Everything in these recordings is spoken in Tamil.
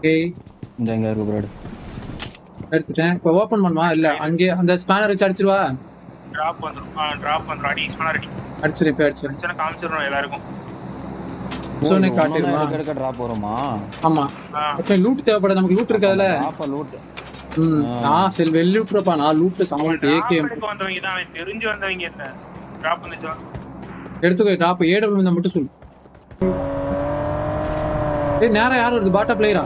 ஏய் இந்த எங்க இருக்கு ப்ரோ எடுத்துட்டேன் இப்போ ஓபன் பண்ணுவா இல்ல அங்கே அந்த ஸ்பேனர் வச்சு அடிச்சிருவா டிராப் வந்துரும் ஆ டிராப் வந்துரும் அடி சொன்னா ரெடி அடிச்சிரு இப்போ அடிச்சிரு பிரச்சனை காமிச்சிடணும் எல்லாருக்கும் சோனே காட்டிடுமா எடுக்க டிராப் வருமா ஆமா ஆ அப்ப லூட் தேவைப்பட நமக்கு லூட் இருக்காதுல்ல டிராப்ப லூட் ம் நான் செல் வெல் லூட்றப்பா நான் லூட்ல சமௌண்ட் ஏகேஎம் டிராப் வந்தவங்க தான் அவன் தெரிஞ்சு வந்தவங்க இல்ல டிராப் வந்துச்சா எடுத்துக்கோ டாப் ஏடபிள் இருந்தா மட்டும் சொல்லு ஏய் நேரா யார் வருது பாட்டா பிளேயரா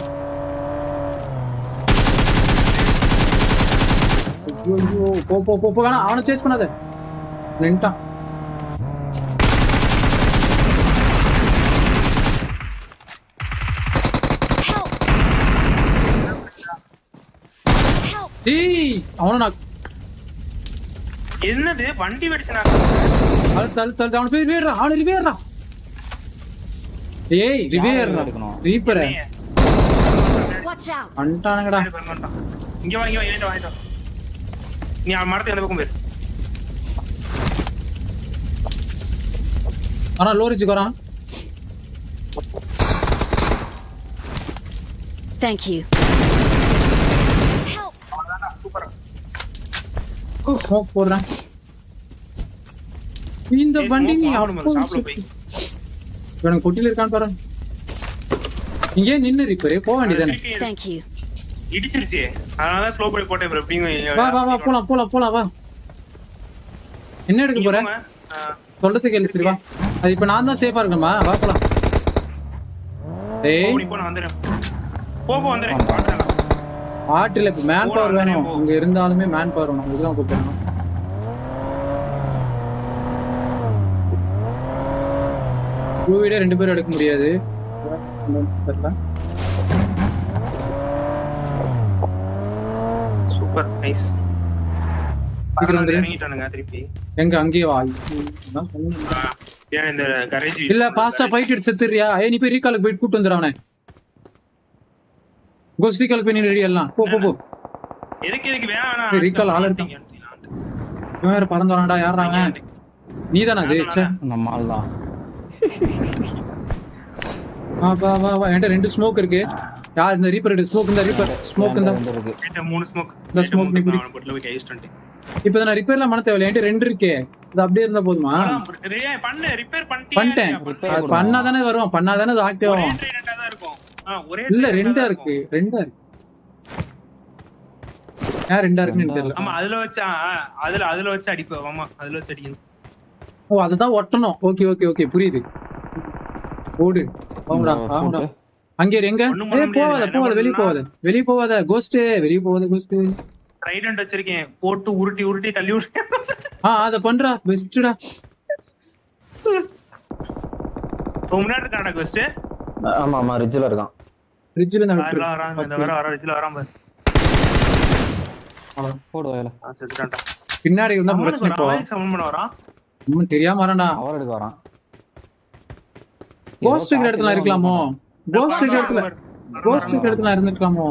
ஐயோ போ போ போ போ வேணாம் அவனை சேஸ் பண்ணாத நின்ட்டான் Help! Help! டேய் அவனை நான் என்னது வண்டி வெடிச்சனா அழுத்து அழுத்து அழுத்து அவனை போய் ரிவேர்றா அவனை ரிவேர்றா ஏய் ரிவேர்றா எடுக்கணும்? Reaper Watch out! அண்டானுங்கடா இங்க வா இங்க வா ஏன்டா வாங்கிட்டு வா. நீ அவன் மரத்துக்கு அந்த பக்கம் போயிரு ஆனா லோரிச்சுக்கு வரான் Thank you. Help! சூப்பரா ஸ்மோக் போடுறேன் இந்த ஏய், வண்டி நீ smoke அப்போ வாங்கணும், சாப்பிட போய். இவனுக்கு கொட்டில இருக்கான்னு பாரு இங்கே நின்னு ரிப்பரே போக வேண்டியதானே Thank you. இடிச்சிருச்சு அதனால ஸ்லோ பண்ணி போட்டேன் bro. எப்படிங்க வா வா வா போலாம் போலாம் போலாம் வா என்ன எடுக்க போற சொல்றதுக்கு எழுச்சிரு வா அது இப்ப நான் தான் சேஃபா இருக்கணுமா வா போலாம் டேய் போ நான் வந்துடுறேன் போ போ வந்துடுறேன் பார்த்துக்கலாம். ஆட்டில் இப்ப மேன் பவர் போலாம், வேணும் போ. இங்க இருந்தாலுமே மேன் பவர் வேணும் இதுதான் கூப்பிடணும் டூ வீடே ரெண்டு பேரும் எடுக்க முடியாது தெரியல சூப்பர் நைஸ் சீக்கிரம் வந்துரு. இறங்கிட்டானுங்க திருப்பி எங்க அங்கேயே வா அதான் சொன்னேன். ஆ, ஏன் இந்த கரேஜ் இல்ல பாஸ்டா ஃபைட் எடுத்து செத்துறியா ஏய் நீ போய் ரீகாலுக்கு போயிட்டு கூட்டு வந்துரு அவனை கோஸ்ட் ரீகால் போய் நீ ரெடி எல்லாம் போ போ போ எதுக்கு எதுக்கு வேணாம் வேணாம் ஏய், recall ஆள் இருக்கான். இவன் வேற பறந்து வரான்டா யாராங்க நீ தானே அது ச்சே. நம்ம ஆள் தான் வா வா வா வா என்கிட்ட ரெண்டு ஸ்மோக் இருக்கு யார் இந்த ரீப்பர் ஸ்மோக் இந்த ரீப்பர் ஸ்மோக் இந்த வந்து இருக்கு இந்த மூணு ஸ்மோக் இந்த smoke நீ குடி. பொட்டில போய் கைஸ்ட் வந்துட்டு இப்போ நான் ரிப்பேர்லாம் பண்ண தேவையில்ல என்கிட்ட ரெண்டு இருக்கே இது அப்படியே இருந்தா போதுமா அதான் பண்ணு ரிப்பேர் பண்ணிட்டே பண்ணிட்டேன் repair அது பண்ணாதானே வருவான் பண்ணாதானே அது ஆக்டிவ் ஒரே ஆகும் tray ரெண்டா தான் இருக்கும் ஆ, ஒரே இல்ல tray ரெண்டா தான் இருக்கு ரெண்டா இருக்கு ஏன் ரெண்டா இருக்குன்னு எனக்கு தெரியல ஆமா அதுல வச்சா அதுல அதுல வச்சு அடிப்போம் ஆமா அதுல வச்சு அடிக்கணும் ஓ அதுதான் ஒட்டணும் ஓகே ஓகே ஓகே புரியுது ஓடு வாங்கடா இந்த வாங்கடா photo. அங்கே இரு, எங்க ஒண்ணும் பண்ண ஏய் போவாத முடியாது. போவாத என்ன வெளிய போவாத வெளிய போவாத கோஸ்ட் வெளிய போவாத கோஸ்ட் ட்ரைடன்ட் வச்சிருக்கேன் போட்டு உருட்டி உருட்டி தள்ளி விட்டு ஆ அத பண்றா பெஸ்ட்டா முன்னாடி இருக்காடா கொஸ்ட் ஆமா ஆமா ரிட்ஜில் இருக்கான் ஃப்ரிட்ஜ்ல இருந்து வர விட்டுரு. வர இந்த வர வர இதுல வராம பாரு போடு வயல ஆ, செத்துட்டான்டா பின்னாடி இருந்தா சமன் பிரச்சனை பண்ண இப்போ வரான் சமன் பண்ண வரான் ஒண்ணும் தெரியாம வரேன்டா அவர் எடுக்க வரான் கோஸ்ட் இருக்கிற இடத்துல இருக்கலாமோ கோஸ்ட் இருக்கிற இடத்துல கோஸ்ட் இருக்கிற இடத்துல இருந்திருக்கலாமோ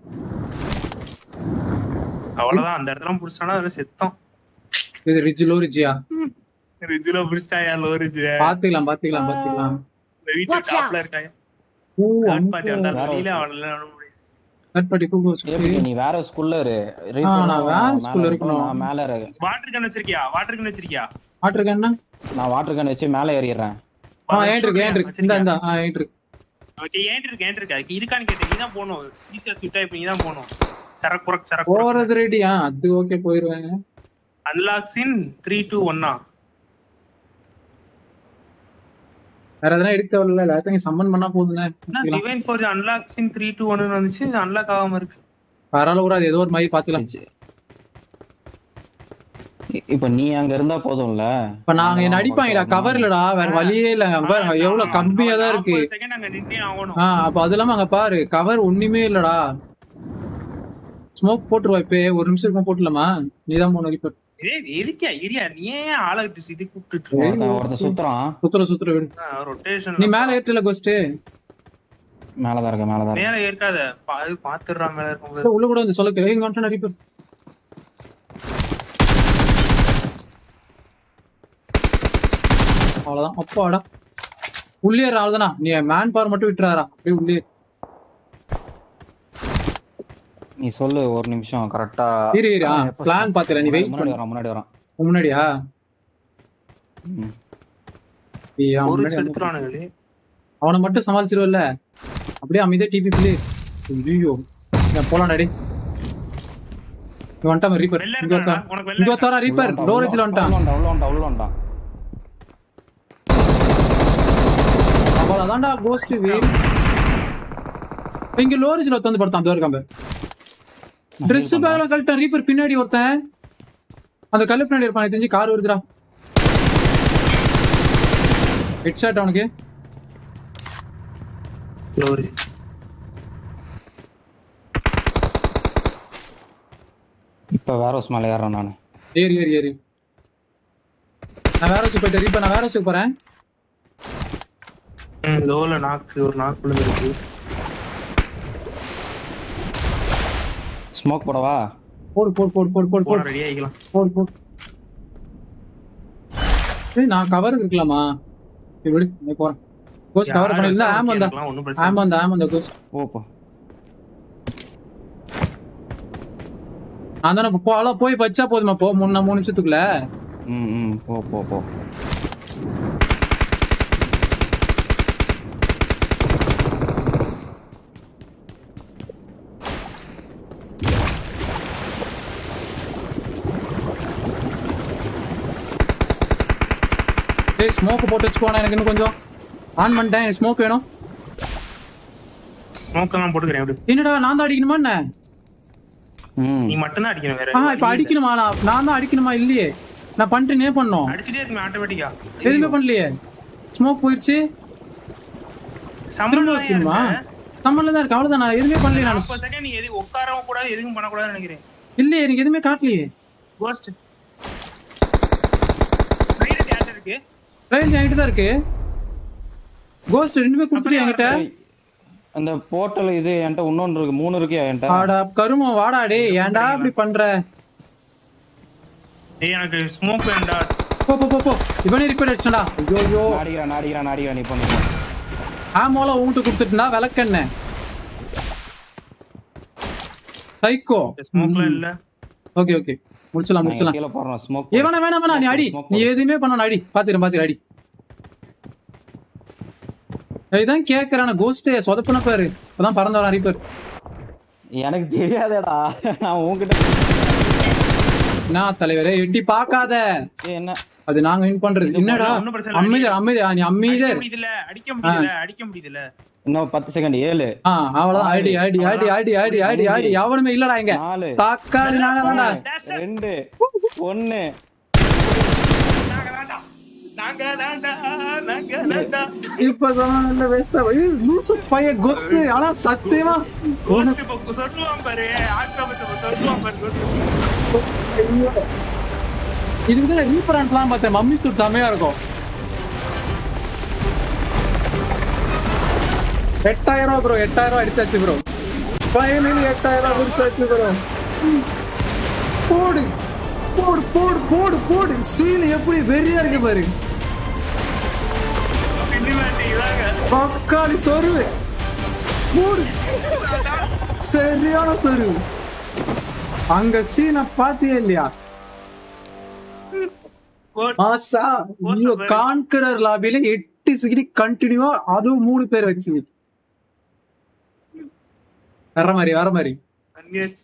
அவ்வளவுதான் அந்த இடத்துல புடிச்சானா அதுல செத்தோம் இது ரிட்ஜ் லோ ரிட்ஜியா ரிஜில புடிச்சிட்டாயா லோ ரிஜ் பாத்துக்கலாம் பாத்துக்கலாம் பாத்துக்கலாம் இந்த வீட்டு Watch டாப்ல out. இருக்காங்க ஓ தேர்ட் பார்ட்டி வந்தா வேற வெளியில அவனால கட் பண்ணி கூப்பிட்டு ஏபி, நீ வேற ஸ்கூல்ல இரு ஆ, நான் வேற school ல இருக்கணும். நான் மேல இருக்கேன் வாட்டர் கன் வச்சிருக்கியா வாட்டர் கன் வச்சிருக்கியா ஆட்டிருக்கேன்னா நான் வாட்டர் கேன் வச்சு மேல ஏறிடுறேன் ஆ ஏன் இருக்கு ஏன் இருக்கு இந்த இந்த ஆ ஏன் இருக்கு ஓகே ஏன் இருக்கு ஏன் இருக்கு இருக்கான்னு கேட்டேன் நீதான் போகணும் ஈஸியா சுட்டா இப்ப நீதான் போகணும் சரக்கு புறக் சரக்கு போறது ரெடியா அது ஓகே போயிருவேன் அன்லாக்ஸ் இன் த்ரீ டூ ஒன்னா வேற எதனா எடுக்க தேவையில்ல எல்லாத்தையும் சம்மன் பண்ணா போதுண்ணே divine four unlocks in three two ஒன்னு வந்துச்சு அன்லாக் ஆகாம இருக்கு பரவாயில்ல கூட அது ஏதோ ஒரு மாதிரி பாத்துக்கலாம் இ- இப்ப நீ அங்க இருந்தா போதும்ல இப்ப நாங்க என்ன அடிப்பாங்கடா கவர் இல்லடா வேற வழியே இல்ல அங்க பாருங்க எவ்வளவு கம்மியா தான் இருக்கு செகண்ட் அங்க நின்றே ஆகணும் ஆ அப்ப அது இல்லாம அங்க பாரு கவர் ஒண்ணுமே இல்லடா ஸ்மோக் போட்டுருவா இப்ப ஒரு நிமிஷம் இருக்கும் போட்டுலாமா நீதான் மூணு ரிப்போர்ட் ஏய் எதுக்கியா இரியா நீ ஏன் ஆளை விட்டு இது கூப்பிட்டு ஒருத்தன் ஒருத்தன் சுத்துறான் சுத்துற சுத்துற விடு ரொட்டேஷன் நீ மேல ஏற்றல கோஸ்ட் மேலதான் இருக்க மேலதான் இருக்க மேல இருக்காத பா- அது பாத்துடுறான் மேல இருக்கும் உள்ள கூட வந்து சொல்ல எங்க வந்துட்டு ரிப்போர்ட் அவ்வளவுதான் அப்பாடா உள்ளே அவ்வளவுதானா நீ மேன் பவர் மட்டும் விட்டுறாரா அப்படியே உள்ளே நீ சொல்லு ஒரு நிமிஷம் கரெக்டா இரு இரு ஆ பிளான் பாத்துற நீ வெயிட் முன்னாடி பண்ணு வரான் முன்னாடி வரான் முன்னாடியா ம். ஏய், அவன் ஒரு முன்னாடி நிமிஷம் வந்து- எடுத்துருவானுங்களே அவனை மட்டும் சமாளிச்சிருவல்ல அப்படியே அமைதியா டிபி பிள்ளை ஐயோ நான் போலாம் டாடி இங்க வந்துட்டான் ரீப்பர் வெளில இங்க இருக்கானா? வந்துட்டான் உனக்கு இங்க வெளில வந்துட்டாரா ரீப்பர் உள்ள டோரேஜ்ல வந்துட்டான் உள்ள வந்துட்டான் உள்ள வந்துட்டான் உள்ள வந்துட்டான் அவ்வளவுதான்டா கோஸ்ட் வெயில் இங்க லோரேஜ்ல ஒருத்தன் படுத்தான் அந்த இருக்காங்க ட்ரெஸ் பேக்ல கழட்டான் ரீப்பர் பின்னாடி ஒருத்தன் அந்த கல்லு பின்னாடி இருப்பான் எனக்கு தெரிஞ்சு கார் வருதுடா ஹெட் ஷாட் அவனுக்கு ஒரு இப்ப வேற ஹவுஸ் மேல ஏறான் நானு ஏறி ஏறி ஏறி நான் வேற வச்சு போயிட்டேன் ரீப்பர் நான் வேற வச்சு போறேன் ம் லோல நாக்கு ஒரு நாக்குள்ள இருக்கு ஸ்மோக் போடவா போடு போடு போடு போடு போடு போன போடு ரெடி ஆகிக்கலாம் போடு போடு ஏய் நான் கவர் இருக்கலாமா சரி விடு நான் போறேன் கோஸ்ட் கவர் பண்ணல ஆம் வந்தா ஒன்றும் பிரச்சனை ஆம் வந்தா ஆம் வந்தா கோஸ்ட் போ போ நான் தானே போல போய் வச்சா போதுமா போ மூணு மூணு நிமிஷத்துக்குள்ள ம் ம் போ போ போ ஏய் ஸ்மோக் போட்டு வச்சுக்கோண்ணா எனக்கு இன்னும் கொஞ்சம் ஆன் பண்ணிட்டேன் எனக்கு ஸ்மோக் வேணும் ஸ்மோக்கெல்லாம் போட்டுக்கிறேன் எப்படி என்னடா நான் தான் அடிக்கணுமா என்ன ம் நீ மட்டும் தான் அடிக்கணும் வேற ஆஹா இப்ப அடிக்கணுமா நான் நான் தான் அடிக்கணுமா இல்லையே நான் பண்ணிட்டேனே பண்ணோம் அடிச்சுட்டே இருக்குமே ஆட்டோமேட்டிக்கா எதுவுமே பண்ணலையே ஸ்மோக் போயிடுச்சு திரும்ப சம்பளம் வைக்கணுமா சம்மன்ல தான் இருக்கு அவ்வளவுதான் நான் எதுவுமே பண்ணலையே நான் நாற்பது செகண்ட் நீ எது உட்காரவும் கூடாது எதுவும் பண்ணக்கூடாதுன்னு நினைக்கிறேன் இல்லையே எனக்கு எதுவுமே காட்டலையே கோஸ்ட் ரைடு யார்கிட்ட இருக்கு ரேஞ்ச் என்கிட்ட தான் இருக்கு கோஸ்ட் ரெண்டுமே கொடுத்துட்டு என்கிட்ட ஏய், அந்த போர்ட்டல் இது என்கிட்ட இன்னொன்று இருக்கு மூணு இருக்கு என்கிட்ட ஆடா கருமம் வாடா டேய் ஏன்டா இப்படி பண்ற ஏய் எனக்கு ஸ்மோக் வேண்டா போ போ போ போ இவனே ரிப்பேர் அடிச்சடா ஐயோ ஐயோ நாடிக்கிறான் நாடிக்கிறான் நாடிக்கிறான் நீ பண்ணு ஆமோல உங்ககிட்ட கொடுத்துட்டுனா விளக்கெண்ண சைக்கோ ஸ்மோக்லாம் இல்ல ஓகே ஓகே முடிச்சலாம் நான் முடிச்சலாம் கீழே போடுறேன் ஸ்மோக் ஏ வேணாம் வேணாம் வேணாம் நீ அடி Smoke நீ போடு. எதுவுமே பண்ண அடி பாத்துக்கிறேன் பாத்துக்கிறேன் அடி இதான் கேக்குறான கோஸ்டே சொதப்புன பாரு இப்பதான் பறந்து வரான் ரீப்பர் எனக்கு தெரியாதேடா நான் உன்கிட்ட என்ன தலைவரே எட்டி பார்க்காத ஏய், என்ன அது நாங்க வின் பண்றது என்னடா ஒண்ணும் பிரச்சனை இல்ல, அமைதியா அமைதியா நீ அடிக்க அமைதியா முடியுதுல அடிக்க முடியுதுல அடிக்க முடியுதுல இன்னும் பத்து செகண்ட் ஏழு ஆ அவ்வளவுதான் ID ID ID ID ID ID ID எவனுமே இல்லடா இங்க நாலு தக்காளி நாங்க தான்டா ரெண்டு ஒன்னு நாங்க தான்டா நாங்க தான்டா நாங்க தான்டா இப்ப சொன்ன வேஸ்டா லூசு பையன் கோஸ்ட் ஆனா சத்தியமா கோஸ்ட் இப்போ சொல்லுவான் பாரு ஆக்கிரமிச்சு சொல்லுவான் பாரு ghost. இது வந்து ரீபரான்ட்லாம் பார்த்தேன் மம்மி சூட் செமையா இருக்கும் எட்டாயிரம் ரூபா ப்ரோ எட்டாயிரம் ரூபா அடிச்சாச்சு ப்ரோ ஃபைனலி எட்டாயிரம் ரூபா அடிச்சாச்சு ப்ரோ போடு போடு போடு போடு போடு சீன் எப்படி வெறியா இருக்கு பாரு பின்னிமாண்டி இதாங்க தக்காளி சொருவு போடு சரியான சொருவு அங்க சீனை பாத்தியே இல்லையா கோட் ஆசா ஐயோ கான்கரர் லாபியில எட்டு சிகிரி கண்டினியூவா அதுவும் மூணு பேர் வச்சு வர மாதிரி வர மாதிரி பண்ணியாச்சு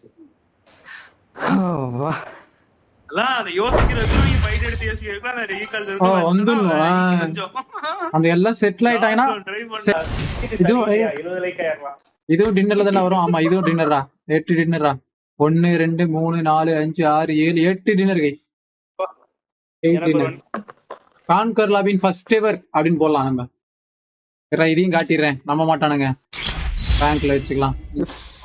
எல்லாம் அதை யோசிக்கிறது நீ ஃபைட் எடுத்து யோசிக்கிறதுக்கு அந்த ரீகால் ஓ, வந்துடுமா? அந்த எல்லாம் செட்டில் ஆயிட்டாங்கன்னா இதுவும் இருபது லைக் ஆயிரலாம் இதுவும் டின்னர்ல தானே வரும் ஆமா இதுவும் டின்னரா எட்டு டின்னரா ஒன்னு ரெண்டு மூணு நாலு அஞ்சு ஆறு ஏழு எட்டு டின்னர் கைஸ் எயிட் எனக்கு ஒரு டின்னர்ஸ் கான்கர் லாபின் ஃபர்ஸ்ட் எவர் அப்படின்னு போடலாம் நம்ம இறா, இதையும் காட்டிடுறேன் நம்ப மாட்டானுங்க பேங்க்ல வச்சுக்கலாம்